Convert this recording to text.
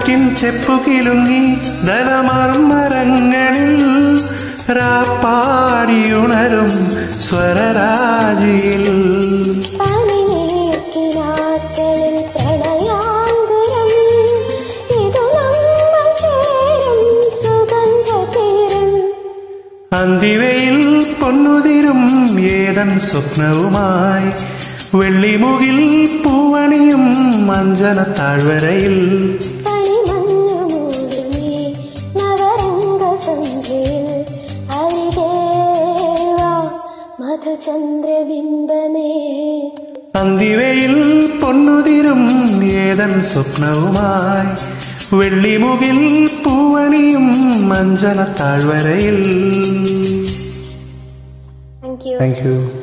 കാറ്റിൻ ചെപ്പുകിലുങ്ങി ധനമർമരങ്ങളിൽ രാപ്പാടിയുണരും സ്വരരാജിയിൽ പനിനീർക്കിനാക്കളിൽ പ്രണയാങ്കുരം ഇതു നമ്മൾ ചേരും സുഗന്ധതീരം അന്തിവയിൽ പൊന്നുതിരും ഏതൻ സ്വപ്നവുമായി വെള്ളിമുകിൽ പൂവണിയും മഞ്ജന താഴ്വരയിൽ പണിമഞ്ഞു മൂടുമീ നവരംഗസന്ധ്യയിൽ അരികേവാ മധുചന്ദ്രബിംബമേ അന്തിവയിൽ പൊന്നുതിരും ഏതൻ സ്വപ്നവുമായി വെള്ളിമുകിൽ പൂവണിയും മഞ്ജന താഴ്വരയിൽ താങ്ക് യു താങ്ക് യു